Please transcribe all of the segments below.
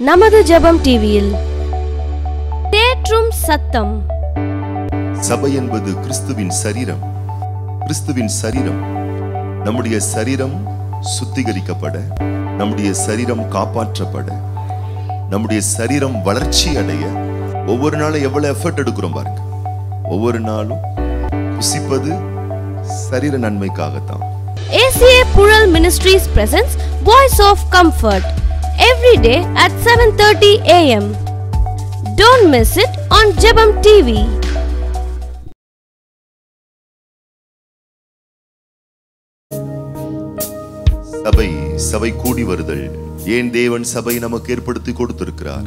நமது ஜெபம் டிவியில் தேற்றும் சத்தம் சபை என்பது கிறிஸ்துவின் சரீரம் கிறிஸ்துவின் சரீரம் நம்முடைய சரீரம் சுத்திகரிக்கப்பட நம்முடைய சரீரம் காப்பாற்றப்பட நம்முடைய சரீரம் வளர்ச்சி அடைய ஒவ்வொரு நாளும் எவ்வளவு எஃபர்ட் எடுக்கிறோம் பாருங்க ஒவ்வொரு நாளும் புசிப்பது சரீர நன்மைக்காகத்தான் ACA Pural Ministries presents Voice of Comfort every day at 7:30 a.m. Don't miss it on Jebam TV. சபை சபை கூடி வருதல் ஏன் தேவன் சபை நமக்கு ஏற்படுத்தி கொடுத்திருக்கிறார்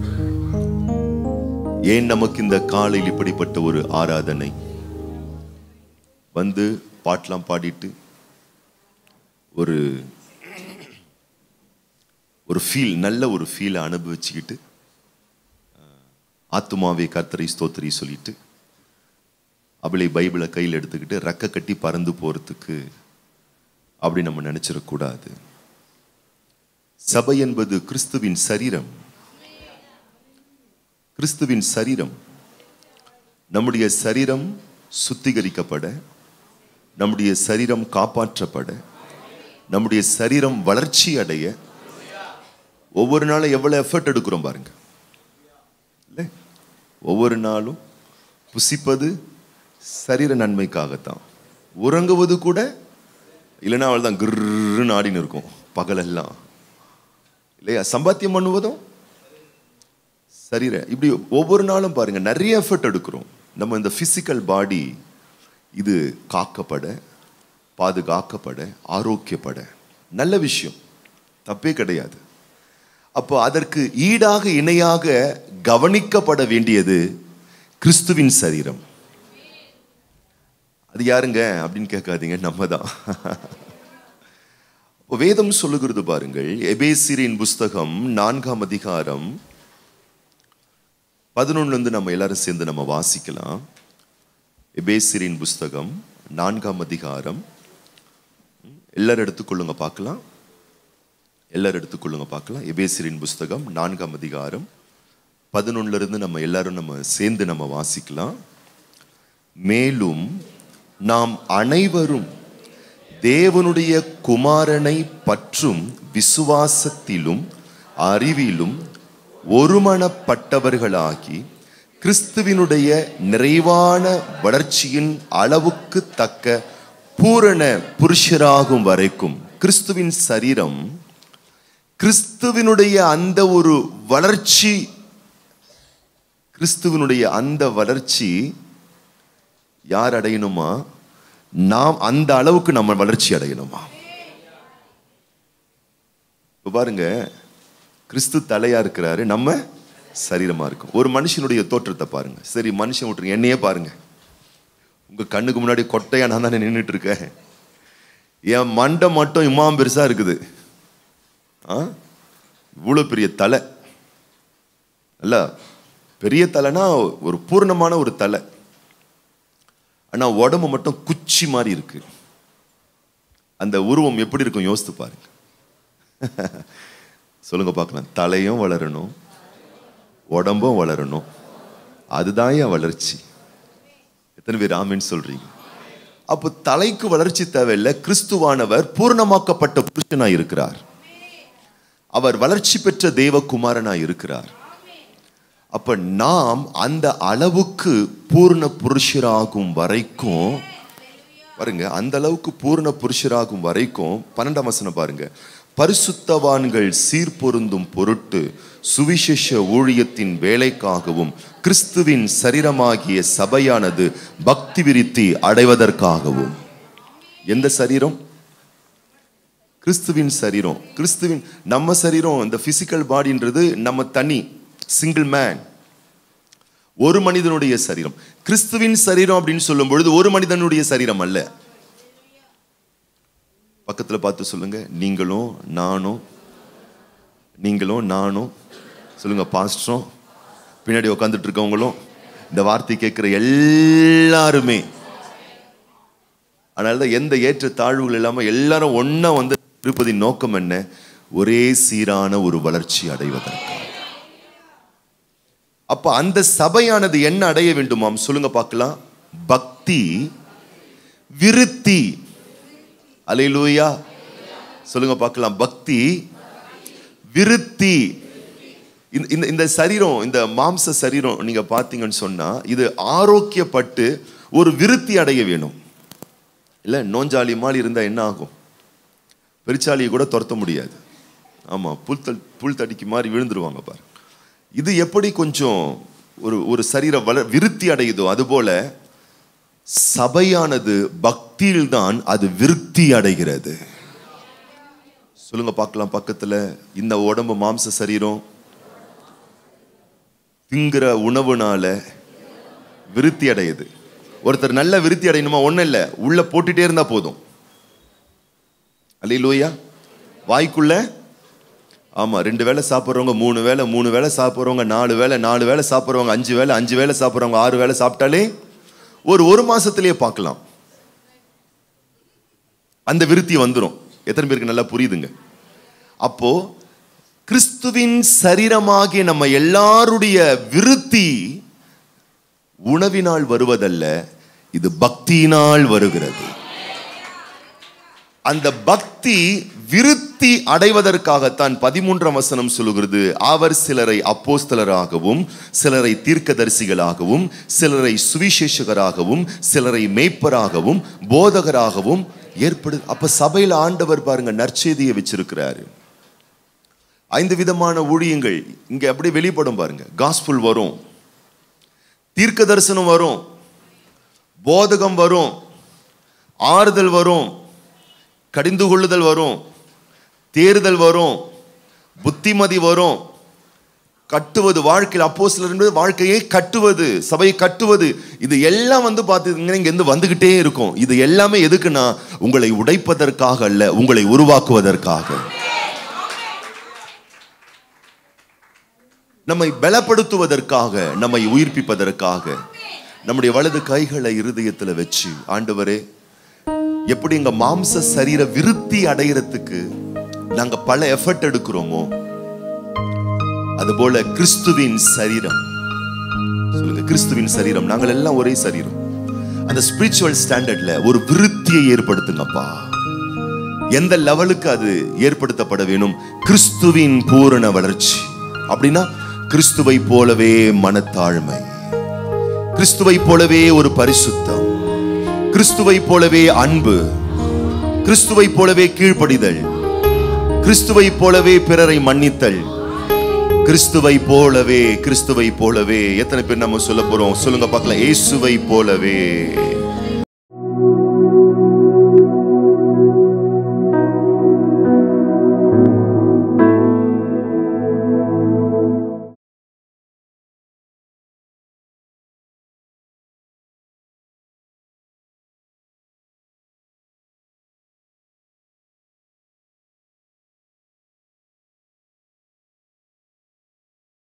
ஏன் நமக்கு இந்த காலையில் இப்படிப்பட்ட ஒரு ஆராதனை வந்து பாட்டெல்லாம் பாடிட்டு ஒரு ஒரு ஃபீல் நல்ல ஒரு ஃபீலை அனுபவிச்சுக்கிட்டு ஆத்துமாவே கர்த்தரை ஸ்தோத்திரி சொல்லிட்டு அவளை பைபிளை கையில் எடுத்துக்கிட்டு ரெக்க கட்டி பறந்து போறதுக்கு அப்படி நம்ம நினைச்சிடக்கூடாது சபை என்பது கிறிஸ்துவின் சரீரம் கிறிஸ்துவின் சரீரம் நம்முடைய சரீரம் சுத்திகரிக்கப்பட நம்முடைய சரீரம் காப்பாற்றப்பட நம்முடைய சரீரம் வளர்ச்சி அடைய ஒவ்வொரு நாளும் எவ்வளவு எஃபர்ட் எடுக்கிறோம் பாருங்க இல்லை ஒவ்வொரு நாளும் புசிப்பது சரீர நன்மைக்காகத்தான் உறங்குவது கூட இல்லைன்னா அவள் தான் கிருன்னு ஆடின்னு இருக்கும் பகலெல்லாம் இல்லையா சம்பாத்தியம் பண்ணுவதும் சரீர இப்படி ஒவ்வொரு நாளும் பாருங்க நிறைய எஃபர்ட் எடுக்கிறோம் நம்ம இந்த பிசிக்கல் பாடி இது காக்கப்பட பாதுகாக்கப்பட ஆரோக்கியப்பட நல்ல விஷயம் தப்பே கிடையாது அப்போ அதற்கு ஈடாக இணையாக கவனிக்கப்பட வேண்டியது கிறிஸ்துவின் சரீரம் அது யாருங்க அப்படின்னு கேட்காதீங்க நம்ம தான் இப்போ வேதம் சொல்லுகிறது பாருங்கள் எபேசிரின் புஸ்தகம் நான்காம் அதிகாரம் பதினொன்னுல இருந்து நம்ம எல்லாரும் சேர்ந்து நம்ம வாசிக்கலாம் எபேசிரின் புஸ்தகம் நான்காம் அதிகாரம் எல்லாரும் எடுத்துக்கொள்ளுங்க பார்க்கலாம் எல்லாரும் எடுத்துக்கொள்ளுங்க பார்க்கலாம் எபேசிரின் புஸ்தகம் நான்காம் அதிகாரம் பதினொன்னுல இருந்து நம்ம எல்லாரும் நம்ம சேர்ந்து நம்ம வாசிக்கலாம் மேலும் நாம் அனைவரும் தேவனுடைய குமாரனை பற்றும் விசுவாசத்திலும் அறிவிலும் ஒருமனப்பட்டவர்களாகி கிறிஸ்துவினுடைய நிறைவான வளர்ச்சியின் அளவுக்கு தக்க பூரண புருஷராகும் வரைக்கும் கிறிஸ்துவின் சரீரம் கிறிஸ்துவினுடைய அந்த ஒரு வளர்ச்சி கிறிஸ்துவனுடைய அந்த வளர்ச்சி யார் அடையணுமா நாம் அந்த அளவுக்கு நம்ம வளர்ச்சி அடையணுமா இப்ப பாருங்க கிறிஸ்து தலையா இருக்கிறாரு நம்ம சரீரமா இருக்கும் ஒரு மனுஷனுடைய தோற்றத்தை பாருங்க சரி மனுஷன் விட்டுருங்க என்னையே பாருங்க உங்க கண்ணுக்கு முன்னாடி கொட்டையா நான் தானே நின்றுட்டு இருக்கேன் என் மண்டை மட்டும் இம்மாம் பெருசா இருக்குது ஆ இவ்வளோ பெரிய தலை நல்ல பெரிய தலைனா ஒரு பூர்ணமான ஒரு தலை ஆனா உடம்பு மட்டும் குச்சி மாதிரி இருக்கு அந்த உருவம் எப்படி இருக்கும் யோசித்து பாருங்க சொல்லுங்க பார்க்கலாம் தலையும் வளரணும் உடம்பும் வளரணும் அதுதான் என் வளர்ச்சி எத்தனை பேர் ஆமின்னு சொல்றீங்க அப்போ தலைக்கு வளர்ச்சி தேவையில்லை கிறிஸ்துவானவர் பூர்ணமாக்கப்பட்ட புருஷனா இருக்கிறார் அவர் வளர்ச்சி பெற்ற தேவகுமாரனா இருக்கிறார் அப்ப நாம் அந்த அளவுக்கு பூர்ண புருஷராகும் வரைக்கும் பாருங்க அந்த அளவுக்கு பூர்ண புருஷராகும் வரைக்கும் பன்னெண்டாம் வசனம் பாருங்க பரிசுத்தவான்கள் சீர்பொருந்தும் பொருட்டு சுவிசேஷ ஊழியத்தின் வேலைக்காகவும் கிறிஸ்துவின் சரீரமாகிய சபையானது பக்தி விருத்தி அடைவதற்காகவும் எந்த சரீரம் கிறிஸ்துவின் சரீரம் கிறிஸ்துவின் நம்ம சரீரம் இந்த பிசிக்கல் பாடின்றது நம்ம தனி சிங்கிள் மேன் ஒரு மனிதனுடைய சரீரம் கிறிஸ்துவின் சரீரம் அப்படின்னு சொல்லும் பொழுது ஒரு மனிதனுடைய சரீரம் அல்ல பக்கத்துல பார்த்து சொல்லுங்க நீங்களும் நானும் நீங்களும் நானும் சொல்லுங்க பாஸ்டரும் பின்னாடி உட்காந்துட்டு இருக்கவங்களும் இந்த வார்த்தை கேட்கிற எல்லாருமே அதனால தான் எந்த ஏற்ற தாழ்வுகள் இல்லாமல் எல்லாரும் ஒண்ணா வந்து இருப்பதின் நோக்கம் என்ன ஒரே சீரான ஒரு வளர்ச்சி அடைவதற்கு அப்ப அந்த சபையானது என்ன அடைய வேண்டுமாம் சொல்லுங்க பார்க்கலாம் பக்தி விருத்தி அலையிலூயா சொல்லுங்க பார்க்கலாம் பக்தி விருத்தி இந்த- இந்த இந்த சரீரம் இந்த மாம்ச சரீரம் நீங்க பார்த்தீங்கன்னு சொன்னா இது ஆரோக்கியப்பட்டு ஒரு விருத்தி அடைய வேணும் இல்ல நோஞ்சாலி மாதிரி இருந்தா என்ன ஆகும் பெருச்சாலியை கூட துரத்த முடியாது ஆமா புல் தள் புல் தடிக்கு மாதிரி விழுந்துருவாங்க பாரு இது எப்படி கொஞ்சம் ஒரு ஒரு சரீர வள விருத்தி அடையுதோ அதுபோல சபையானது பக்தியில்தான் அது விருத்தி அடைகிறது சொல்லுங்க பார்க்கலாம் பக்கத்துல இந்த உடம்பு மாம்ச சரீரம் திங்கிற உணவுனால விருத்தி அடையுது ஒருத்தர் நல்ல விருத்தி அடையணுமா ஒண்ணும் இல்ல உள்ள போட்டுட்டே இருந்தா போதும் அல்லையிலூயா வாய்க்குள்ள ஆமா ரெண்டு வேளை சாப்பிட்றவங்க மூணு வேளை மூணு வேளை சாப்பிட்றவங்க நாலு வேளை நாலு வேளை சாப்பிட்றவங்க அஞ்சு வேளை அஞ்சு வேளை சாப்பிட்றவங்க ஆறு வேளை சாப்பிட்டாலே ஒரு ஒரு மாசத்திலேயே பார்க்கலாம் அந்த விருத்தி வந்துடும் எத்தனை பேருக்கு நல்லா புரியுதுங்க அப்போ கிறிஸ்துவின் சரீரமாகிய நம்ம எல்லாருடைய விருத்தி உணவினால் வருவதல்ல இது பக்தியினால் வருகிறது அந்த பக்தி விருத்தி அடைவதற்காகத்தான் பதிமூன்றாம் வசனம் சொல்லுகிறது அவர் சிலரை அப்போஸ்தலராகவும் சிலரை தீர்க்கதரிசிகளாகவும் சிலரை சுவிசேஷகராகவும் சிலரை மேய்ப்பராகவும் போதகராகவும் ஏற்படு அப்ப சபையில ஆண்டவர் பாருங்க நற்செய்தியை வச்சிருக்கிறாரு ஐந்து விதமான ஊழியங்கள் இங்க அப்படியே வெளிப்படும் பாருங்க காஸ்புல் வரும் தீர்க்க தரிசனம் வரும் போதகம் வரும் ஆறுதல் வரும் கடிந்து கொள்ளுதல் வரும் தேறுதல் வரும் புத்திமதி வரும் கட்டுவது வாழ்க்கையில் அப்போ என்பது வாழ்க்கையை கட்டுவது சபையை கட்டுவது இது எல்லாம் வந்து பார்த்துக்கிங்கன்னா இங்க இருந்து வந்துகிட்டே இருக்கும் இது எல்லாமே எதுக்குன்னா உங்களை உடைப்பதற்காக அல்ல உங்களை உருவாக்குவதற்காக நம்மை பலப்படுத்துவதற்காக நம்மை உயிர்ப்பிப்பதற்காக நம்முடைய வலது கைகளை இருதயத்துல வச்சு ஆண்டவரே எப்படி எங்க மாம்ச சரீர விருத்தி அடையறதுக்கு நாங்க பல எஃபர்ட் எடுக்கிறோமோ அதுபோல கிறிஸ்துவின் சரீரம் சொல்லுங்க கிறிஸ்துவின் சரீரம் நாங்கள் எல்லாம் ஒரே சரீரம் அந்த ஸ்பிரிச்சுவல் ஸ்டாண்டர்ட்ல ஒரு விருத்தியை ஏற்படுத்துங்கப்பா எந்த லெவலுக்கு அது ஏற்படுத்தப்பட வேணும் கிறிஸ்துவின் பூரண வளர்ச்சி அப்படின்னா கிறிஸ்துவை போலவே மனத்தாழ்மை கிறிஸ்துவை போலவே ஒரு பரிசுத்தம் கிறிஸ்துவை போலவே அன்பு கிறிஸ்துவை போலவே கீழ்ப்படிதல் கிறிஸ்துவை போலவே பிறரை மன்னித்தல் கிறிஸ்துவை போலவே கிறிஸ்துவை போலவே எத்தனை பேர் நம்ம சொல்ல போறோம் சொல்லுங்க பார்க்கலாம் இயேசுவை போலவே